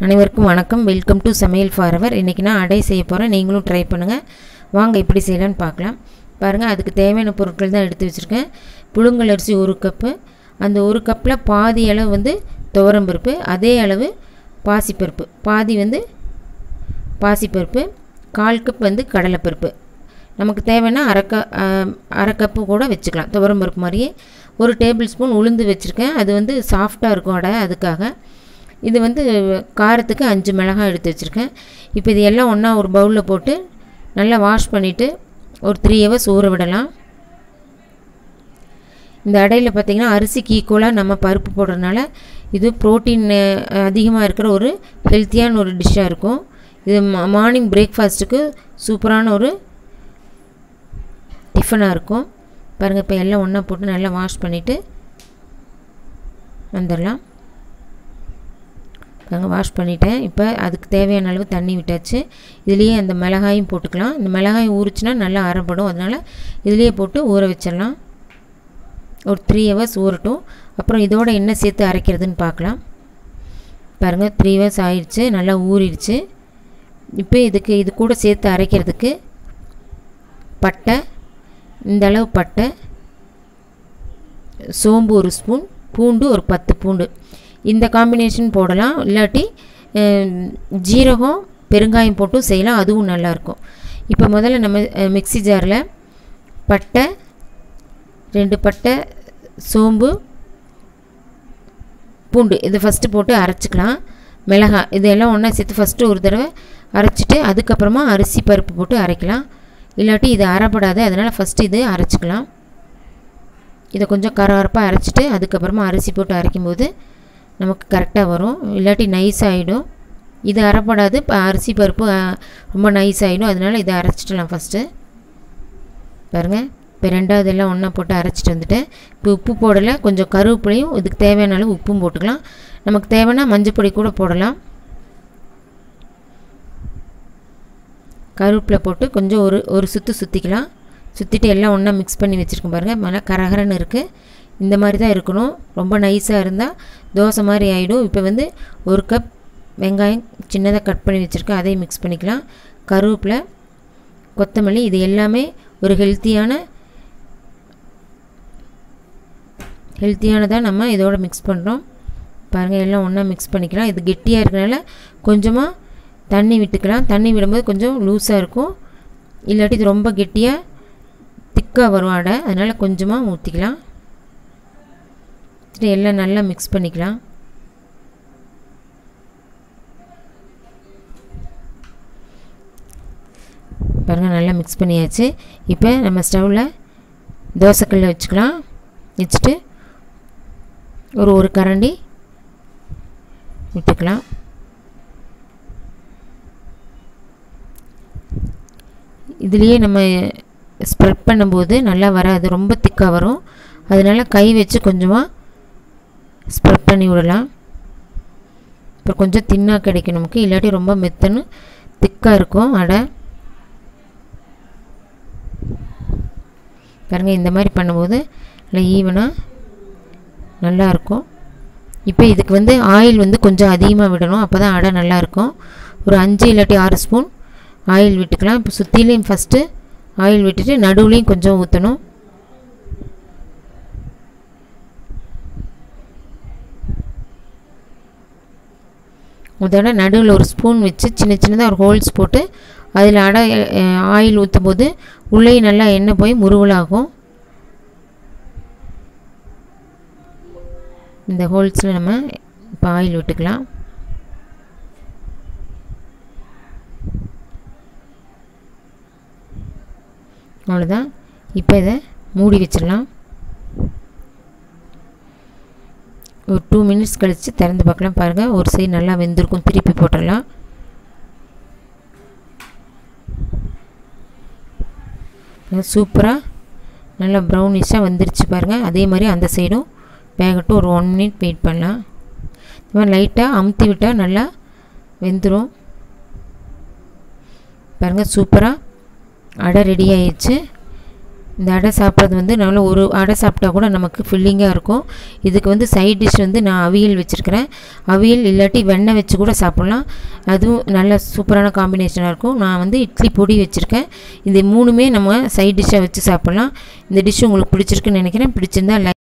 அனைவருக்கும் வணக்கம் welcome to சமையல் ஃபாரவர் இன்றைக்கி நான் அடை செய்ய போகிறேன் நீங்களும் ட்ரை பண்ணுங்கள் வாங்க எப்படி செய்யலான்னு பார்க்கலாம் பாருங்கள் அதுக்கு தேவையான பொருட்கள் தான் எடுத்து வச்சுருக்கேன் புழுங்கல் அரிசி ஒரு கப்பு அந்த ஒரு கப்பில் பாதி அளவு வந்து துவரம்பருப்பு அதே அளவு பாசிப்பருப்பு பாதி வந்து பாசிப்பருப்பு கால் கப் வந்து கடலைப்பருப்பு நமக்கு தேவைன்னா அரை க அரை கப்பு கூட வச்சுக்கலாம் துவரம்பருப்பு மாதிரியே ஒரு டேபிள் ஸ்பூன் உளுந்து வச்சுருக்கேன் அது வந்து சாஃப்டாக இருக்கும் அடை அதுக்காக இது வந்து காரத்துக்கு அஞ்சு மிளகாய் எடுத்து வச்சுருக்கேன் இப்போ இது எல்லாம் ஒன்றா ஒரு பவுலில் போட்டு நல்லா வாஷ் பண்ணிவிட்டு ஒரு த்ரீ ஹவர்ஸ் ஊற விடலாம் இந்த அடையில் பார்த்திங்கன்னா அரிசிக்கு ஈக்குவலாக நம்ம பருப்பு போடுறதுனால இது ப்ரோட்டீன் அதிகமாக இருக்கிற ஒரு ஹெல்த்தியான ஒரு டிஷ்ஷாக இருக்கும் இது மார்னிங் பிரேக்ஃபாஸ்ட்டுக்கு சூப்பரான ஒரு டிஃபனாக இருக்கும் பாருங்கள் இப்போ எல்லாம் ஒன்றா போட்டு நல்லா வாஷ் பண்ணிவிட்டு வந்துடலாம் பாருங்கள் வாஷ் பண்ணிட்டேன் இப்போ அதுக்கு தேவையான அளவு தண்ணி விட்டாச்சு இதுலேயே அந்த மிளகாயும் போட்டுக்கலாம் இந்த மிளகாய் ஊறிச்சுன்னா நல்லா அரைப்படும் அதனால் இதுலேயே போட்டு ஊற வச்சிடலாம் ஒரு த்ரீ ஹவர்ஸ் ஊறட்டும் அப்புறம் இதோட என்ன சேர்த்து அரைக்கிறதுன்னு பார்க்கலாம் பாருங்கள் த்ரீ ஹவர்ஸ் ஆயிடுச்சு நல்லா ஊறிடுச்சு இப்போ இதுக்கு இது கூட சேர்த்து அரைக்கிறதுக்கு பட்டை இந்த அளவு பட்டை சோம்பு ஒரு ஸ்பூன் பூண்டு ஒரு பத்து பூண்டு இந்த காம்பினேஷன் போடலாம் இல்லாட்டி ஜீரகம் பெருங்காயம் போட்டும் செய்யலாம் அதுவும் நல்லாயிருக்கும் இப்போ முதல்ல நம்ம மிக்சி ஜாரில் பட்டை ரெண்டு பட்டை சோம்பு பூண்டு இதை ஃபஸ்ட்டு போட்டு அரைச்சிக்கலாம் மிளகாய் இதெல்லாம் ஒன்றா சேர்த்து ஃபஸ்ட்டு ஒரு தடவை அரைச்சிட்டு அதுக்கப்புறமா அரிசி பருப்பு போட்டு அரைக்கலாம் இல்லாட்டி இது அரைப்படாது அதனால் ஃபஸ்ட்டு இது அரைச்சிக்கலாம் இதை கொஞ்சம் கரகரப்பாக அரைச்சிட்டு அதுக்கப்புறமா அரிசி போட்டு அரைக்கும்போது நமக்கு கரெக்டாக வரும் இல்லாட்டி நைஸ் ஆகிடும் இது அரைப்படாது இப்போ அரிசி பருப்பு ரொம்ப நைஸ் ஆகிடும் அதனால் இதை அரைச்சிட்டலாம் ஃபஸ்ட்டு பாருங்கள் இப்போ ரெண்டாவது எல்லாம் ஒன்றா போட்டு அரைச்சிட்டு வந்துட்டேன் இப்போ உப்பு போடலை கொஞ்சம் கருவேப்பிலையும் இதுக்கு தேவையான அளவு உப்பும் போட்டுக்கலாம் நமக்கு தேவைன்னா மஞ்சப்பொடி கூட போடலாம் கருவேப்பிலை போட்டு கொஞ்சம் ஒரு ஒரு சுற்று சுற்றிக்கலாம் சுற்றிட்டு எல்லாம் ஒன்றா மிக்ஸ் பண்ணி வச்சுருக்கோம் பாருங்கள் நல்லா கரகரன்னு இருக்குது இந்த மாதிரி தான் இருக்கணும் ரொம்ப நைஸாக இருந்தால் தோசை மாதிரி ஆகிடும் இப்போ வந்து ஒரு கப் வெங்காயம் சின்னதாக கட் பண்ணி வச்சுருக்கேன் அதையும் மிக்ஸ் பண்ணிக்கலாம் கருவேப்பிலை கொத்தமல்லி இது எல்லாமே ஒரு ஹெல்த்தியான ஹெல்த்தியானதாக நம்ம இதோட மிக்ஸ் பண்ணுறோம் பாருங்கள் எல்லாம் ஒன்றா மிக்ஸ் பண்ணிக்கலாம் இது கெட்டியாக இருக்கனால கொஞ்சமாக தண்ணி விட்டுக்கலாம் தண்ணி விடும்போது கொஞ்சம் லூஸாக இருக்கும் இல்லாட்டி இது ரொம்ப கெட்டியாக திக்காக வரும் அடை அதனால் கொஞ்சமாக ஊற்றிக்கலாம் எல்லாம் நல்லா மிக்ஸ் பண்ணிக்கலாம் பாருங்கள் நல்லா மிக்ஸ் பண்ணியாச்சு இப்போ நம்ம ஸ்டவ்வில் தோசைக்கல்ல வச்சுக்கலாம் வச்சுட்டு ஒரு ஒரு கரண்டி விட்டுக்கலாம் இதுலேயே நம்ம ஸ்ப்ரெட் பண்ணும்போது நல்லா வராது ரொம்ப திக்காக வரும் அதனால் கை வச்சு கொஞ்சமாக ஸ்ப்ரெட் பண்ணி விடலாம் இப்போ கொஞ்சம் தின்னாக கிடைக்கும் நமக்கு இல்லாட்டி ரொம்ப மெத்தன்னு திக்காக இருக்கும் அடை பாருங்கள் இந்த மாதிரி பண்ணும்போது நல்லா ஈவனாக நல்லாயிருக்கும் இப்போ இதுக்கு வந்து ஆயில் வந்து கொஞ்சம் அதிகமாக விடணும் அப்போ தான் அடை நல்லாயிருக்கும் ஒரு அஞ்சு இல்லாட்டி ஆறு ஸ்பூன் ஆயில் விட்டுக்கலாம் இப்போ சுற்றிலையும் ஃபஸ்ட்டு ஆயில் விட்டுட்டு நடுவுலையும் கொஞ்சம் ஊற்றணும் அதோட நடுவில் ஒரு ஸ்பூன் வச்சு சின்ன சின்னதாக ஒரு ஹோல்ஸ் போட்டு அதில் அடை ஆயில் ஊற்றும் போது உள்ளே நல்லா எண்ணெய் போய் முருவலாகும் இந்த ஹோல்ஸில் நம்ம இப்போ ஆயில் விட்டுக்கலாம் அவ்வளோதான் இப்போ இதை மூடி வச்சிடலாம் ஒரு டூ மினிட்ஸ் கழித்து திறந்து பார்க்கலாம் பாருங்கள் ஒரு சைடு நல்லா வெந்திருக்கும் திருப்பி போட்டுடலாம் சூப்பராக நல்லா ப்ரௌனிஷாக வந்துருச்சு பாருங்கள் அதே மாதிரி அந்த சைடும் வேகட்டும் ஒரு ஒன் மினிட் வெயிட் பண்ணலாம் இந்த மாதிரி லைட்டாக அமுத்தி விட்டால் நல்லா வெந்துடும் பாருங்கள் சூப்பராக அடை ரெடி ஆயிடுச்சு இந்த அடை சாப்பிட்றது வந்து நல்லா ஒரு அடை சாப்பிட்டா கூட நமக்கு ஃபில்லிங்காக இருக்கும் இதுக்கு வந்து சைட் டிஷ் வந்து நான் அவியல் வச்சுருக்கிறேன் அவியல் இல்லாட்டி வெண்ணெய் வச்சு கூட சாப்பிட்லாம் அதுவும் நல்ல சூப்பரான காம்பினேஷனாக இருக்கும் நான் வந்து இட்லி பொடி வச்சுருக்கேன் இது மூணுமே நம்ம சைட் டிஷ்ஷாக வச்சு சாப்பிட்லாம் இந்த டிஷ் உங்களுக்கு பிடிச்சிருக்குன்னு நினைக்கிறேன் பிடிச்சிருந்தா லைக்